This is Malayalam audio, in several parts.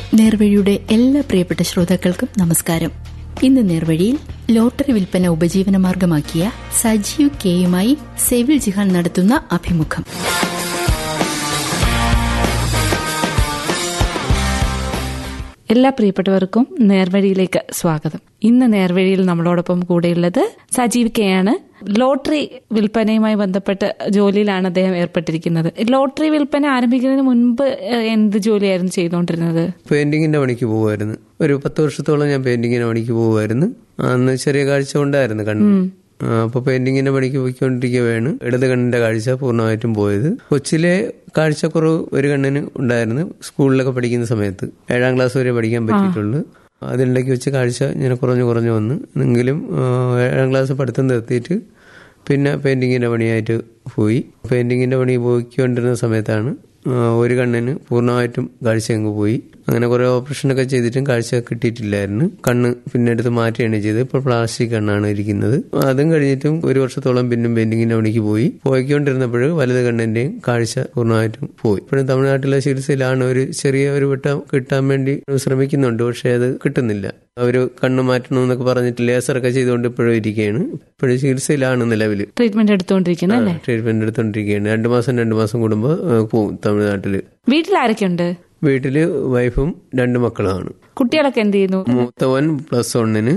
നേർവഴിയുടെ എല്ലാ പ്രിയപ്പെട്ട ശ്രോതാക്കൾക്കും നമസ്കാരം ഇന്ന് നേർവഴിയിൽ ലോട്ടറി വിൽപ്പന ഉപജീവനമാർഗമാക്കിയ സജീവ് കെയുമായി സെവിൽ ജിഹാൻ നടത്തുന്ന അഭിമുഖം എല്ലാ പ്രിയപ്പെട്ടവർക്കും നേർവഴിയിലേക്ക് സ്വാഗതം ഇന്ന് നേർവഴിയിൽ നമ്മളോടൊപ്പം കൂടെയുള്ളത് സജീവ് കെ ആണ് ലോട്ടറി വിൽപ്പനയുമായി ബന്ധപ്പെട്ട് ജോലിയിലാണ് അദ്ദേഹം ഏർപ്പെട്ടിരിക്കുന്നത് ലോട്ടറി വിൽപ്പന ആരംഭിക്കുന്നതിന് മുൻപ് ഏഹ്, എന്ത് ജോലിയായിരുന്നു ചെയ്തുകൊണ്ടിരുന്നത് പെയിന്റിങ്ങിന്റെ പണിക്ക് പോകുമായിരുന്നു ഒരു പത്ത് വർഷത്തോളം ഞാൻ പെയിന്റിങ്ങിന്റെ പണിക്ക് പോകുമായിരുന്നു അന്ന് ചെറിയ കാഴ്ച ഉണ്ടായിരുന്നു കണ്ണു ആ, അപ്പൊ പെയിന്റിങ്ങിന്റെ പണിക്ക് പോയിക്കൊണ്ടിരിക്കുകയാണ് ഇടത് കണ്ണിന്റെ കാഴ്ച പൂർണ്ണമായിട്ടും പോയത് കൊച്ചിലെ കാഴ്ചക്കുറവ് ഒരു കണ്ണിന് ഉണ്ടായിരുന്നു സ്കൂളിലൊക്കെ പഠിക്കുന്ന സമയത്ത് ഏഴാം ക്ലാസ് വരെ പഠിക്കാൻ പറ്റിയിട്ടുള്ളൂ അതിനിടയ്ക്ക് വെച്ച് കാഴ്ച ഇങ്ങനെ കുറഞ്ഞു കുറഞ്ഞു വന്നു എങ്കിലും ആ, ഏഴാം ക്ലാസ് പഠിത്തം നിർത്തിയിട്ട് പിന്നെ പെയിന്റിങ്ങിന്റെ പണിയായിട്ട് പോയി പെയിന്റിങ്ങിന്റെ പണി പോയിക്കൊണ്ടിരുന്ന സമയത്താണ് ആ, ഒരു കണ്ണിന് പൂർണ്ണമായിട്ടും കാഴ്ച അങ്ങ് പോയി അങ്ങനെ കുറെ ഓപ്പറേഷനൊക്കെ ചെയ്തിട്ടും കാഴ്ച കിട്ടിയിട്ടില്ലായിരുന്നു കണ്ണ് പിന്നെ എടുത്ത് മാറ്റുകയാണ് ചെയ്തത് ഇപ്പോൾ പ്ലാസ്റ്റിക് കണ്ണാണ് ഇരിക്കുന്നത് അതും കഴിഞ്ഞിട്ടും ഒരു വർഷത്തോളം പിന്നും പെയിന്റിങ്ങിന്റെ പണിക്ക് പോയി പോയിക്കൊണ്ടിരുന്നപ്പോൾ വലത് കണ്ണിന്റെയും കാഴ്ച പൂർണ്ണമായിട്ടും പോയി ഇപ്പോഴും തമിഴ്നാട്ടിലെ ചികിത്സയിലാണ് ഒരു ചെറിയ ഒരു വെട്ടം കിട്ടാൻ വേണ്ടി ശ്രമിക്കുന്നുണ്ട് പക്ഷേ അത് കിട്ടുന്നില്ല അവര് കണ്ണ് മാറ്റണമെന്നൊക്കെ പറഞ്ഞിട്ട് ലേസറൊക്കെ ചെയ്തുകൊണ്ട് ഇപ്പോഴും ഇരിക്കുകയാണ് ഇപ്പോഴും ചികിത്സയിലാണ് നിലവിൽ ട്രീറ്റ്മെന്റ് എടുത്തുകൊണ്ടിരിക്കുന്നത് അല്ലേ ട്രീറ്റ്മെന്റ് എടുത്തോണ്ടിരിക്കുകയാണ് രണ്ടു മാസം രണ്ടു മാസം കൂടുമ്പോൾ പോവും തമിഴ്നാട്ടില് വീട്ടിൽ ആരൊക്കെയുണ്ട് വീട്ടില് വൈഫും രണ്ട് മക്കളുമാണ് കുട്ടികളൊക്കെ എന്ത് ചെയ്യുന്നു മൂത്തവൻ പ്ലസ് വണ്ണിന്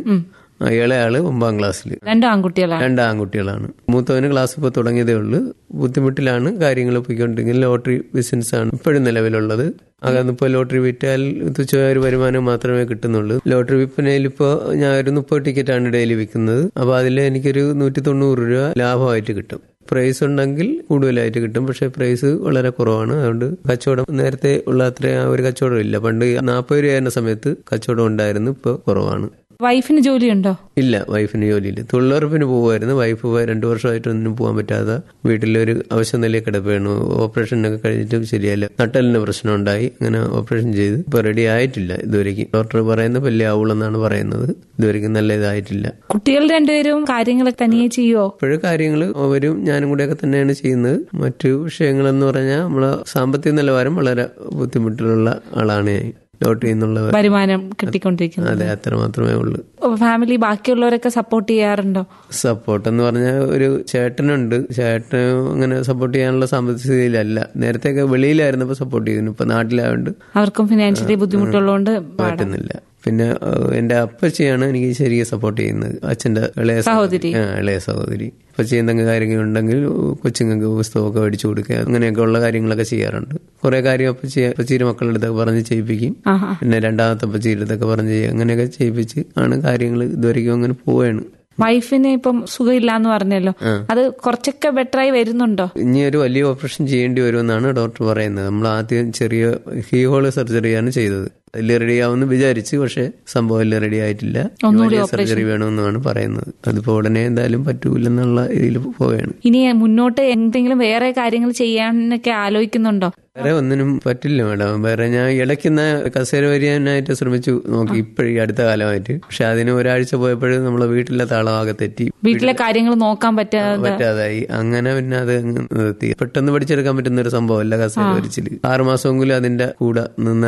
ഇളയാള് ഒമ്പതാം ക്ലാസ്സിൽ രണ്ടും ആൺകുട്ടികളാണ് രണ്ട് ആൺകുട്ടികളാണ് മൂത്തവന് ക്ലാസ് ഇപ്പോൾ തുടങ്ങിയതേ ഉള്ളൂ ബുദ്ധിമുട്ടിലാണ് കാര്യങ്ങൾ പോയിക്കൊണ്ടിരിക്കുന്നത് ലോട്ടറി ബിസിനസ് ആണ് ഇപ്പോഴും നിലവിലുള്ളത് അകന്നിപ്പോൾ ലോട്ടറി വിറ്റാൽ തുച്ഛമായ ഒരു വരുമാനം മാത്രമേ കിട്ടുന്നുള്ളൂ ലോട്ടറി വിൽപ്പനയിൽ ഇപ്പോൾ ഞാൻ ഒരു മുപ്പത് ടിക്കറ്റാണ് ഡെയിലി വിൽക്കുന്നത് അപ്പോൾ അതിൽ എനിക്കൊരു നൂറ്റി തൊണ്ണൂറ് രൂപ ലാഭമായിട്ട് കിട്ടും പ്രൈസ് ഉണ്ടെങ്കിൽ കൂടുതലായിട്ട് കിട്ടും പക്ഷെ പ്രൈസ് വളരെ കുറവാണ് അതുകൊണ്ട് കച്ചവടം നേരത്തെ ഉള്ള അത്ര ആ ഒരു കച്ചവടം ഇല്ല പണ്ട് നാൽപ്പത് രൂപ ആയിരുന്ന സമയത്ത് കച്ചവടം ഉണ്ടായിരുന്നു ഇപ്പോൾ കുറവാണ് വൈഫിന് ജോലിയുണ്ടോ ഇല്ല വൈഫിന് ജോലിയില്ല തൊഴിലുറപ്പിന് പോകുമായിരുന്നു വൈഫ് പോയി രണ്ടു വർഷമായിട്ട് ഒന്നിനും പോകാൻ പറ്റാതെ വീട്ടിലൊരു അവശ നിലയിൽ കിടക്കുകയാണ് ഓപ്പറേഷനൊക്കെ കഴിഞ്ഞിട്ടും ശരിയല്ല നട്ടലിന് പ്രശ്നം ഉണ്ടായി അങ്ങനെ ഓപ്പറേഷൻ ചെയ്ത് ഇപ്പൊ റെഡി ആയിട്ടില്ല ഇതുവരെയ്ക്കും ഡോക്ടർ പറയുന്നത് വലിയ ആവുള്ളെന്നാണ് പറയുന്നത് ഇതുവരെയ്ക്കും നല്ല ഇതായിട്ടില്ല കുട്ടികൾ രണ്ടുപേരും കാര്യങ്ങൾ തനിയെ ചെയ്യുവോ ഇപ്പോഴും കാര്യങ്ങൾ അവരും ഞാനും കൂടെയൊക്കെ തന്നെയാണ് ചെയ്യുന്നത് മറ്റു വിഷയങ്ങളെന്ന് പറഞ്ഞാൽ നമ്മളെ സാമ്പത്തിക നിലവാരം വളരെ ബുദ്ധിമുട്ടിലുള്ള ആളാണ് ഞാൻ ലോട്ടറി എന്നുള്ള വരുമാനം കിട്ടിക്കൊണ്ടിരിക്കുന്നത് അതെ അത്ര മാത്രമേ ഉള്ളൂ ഫാമിലി ബാക്കിയുള്ളവരൊക്കെ സപ്പോർട്ട് ചെയ്യാറുണ്ടോ സപ്പോർട്ട് എന്ന് പറഞ്ഞാൽ ഒരു ചേട്ടനുണ്ട് ചേട്ടന് അങ്ങനെ സപ്പോർട്ട് ചെയ്യാനുള്ള സാമ്പത്തിക സ്ഥിതിയിലല്ല നേരത്തെയൊക്കെ വെളിയിലായിരുന്നപ്പോൾ സപ്പോർട്ട് ചെയ്യുന്നു ഇപ്പൊ നാട്ടിലായോണ്ട് അവർക്കും ഫിനാൻഷ്യലി ബുദ്ധിമുട്ടുള്ളതുകൊണ്ട് പറ്റുന്നില്ല പിന്നെ ഏഹ്, എന്റെ അപ്പച്ചിയാണ് എനിക്ക് ശരിക്കും സപ്പോർട്ട് ചെയ്യുന്നത് അച്ഛന്റെ ഇളയ സഹോദരി. ആ, ഇളയ സഹോദരി അപ്പച്ചി എന്തെങ്കിലും കാര്യങ്ങളുണ്ടെങ്കിൽ കൊച്ചുങ്ങൾക്ക് പുസ്തകമൊക്കെ മേടിച്ചു കൊടുക്കുക അങ്ങനെയൊക്കെ ഉള്ള കാര്യങ്ങളൊക്കെ ചെയ്യാറുണ്ട് കുറെ കാര്യം അപ്പച്ചി അപ്പച്ചിയുടെ മക്കളുടെ അടുത്തൊക്കെ പറഞ്ഞ് ചെയ്യിപ്പിക്കും ആഹാ പിന്നെ രണ്ടാമത്തെ അപ്പച്ചിയുടെ അടുത്തൊക്കെ പറഞ്ഞ് ചെയ്യും അങ്ങനെയൊക്കെ ചെയ്യിപ്പിച്ച് ആണ് കാര്യങ്ങൾ ഇതുവരെയ്ക്കും അങ്ങനെ പോവുകയാണ് വൈഫിന് ഇപ്പം സുഖമില്ല എന്ന് പറഞ്ഞല്ലോ അത് കുറച്ചൊക്കെ ബെറ്ററായി വരുന്നുണ്ടോ ഇനി ഒരു വലിയ ഓപ്പറേഷൻ ചെയ്യേണ്ടി വരുമെന്നാണ് ഡോക്ടർ പറയുന്നത് നമ്മൾ ആദ്യം ചെറിയ ഹീഹോള് സർജറിയാണ് ചെയ്തത് അതിൽ റെഡി ആവുമെന്ന് വിചാരിച്ചു പക്ഷെ സംഭവം എല്ലാം റെഡി ആയിട്ടില്ല വലിയ സർജറി വേണമെന്നാണ് പറയുന്നത് അതിപ്പോ ഉടനെ എന്തായാലും പറ്റൂലെന്നുള്ള ഇതിൽ പോവുകയാണ് ഇനി മുന്നോട്ട് എന്തെങ്കിലും വേറെ കാര്യങ്ങൾ ചെയ്യാനൊക്കെ ആലോചിക്കുന്നുണ്ടോ വേറെ ഒന്നിനും പറ്റില്ല മാഡം വേറെ ഞാൻ ഇടയ്ക്കുന്ന കസേര വരിയാനായിട്ട് ശ്രമിച്ചു നോക്കി ഇപ്പോഴും ഈ അടുത്ത കാലമായിട്ട് പക്ഷെ അതിന് ഒരാഴ്ച പോയപ്പോഴും നമ്മളെ വീട്ടിലെ താളമാകെ തെറ്റി വീട്ടിലെ കാര്യങ്ങൾ നോക്കാൻ പറ്റാതെ പറ്റാതായി അങ്ങനെ പിന്നെ അത് അങ്ങ് നിർത്തി പെട്ടെന്ന് പഠിച്ചെടുക്കാൻ പറ്റുന്ന ഒരു സംഭവമല്ല കസേര വരിച്ചില് ആറുമാസമെങ്കിലും അതിന്റെ കൂടെ നിന്ന്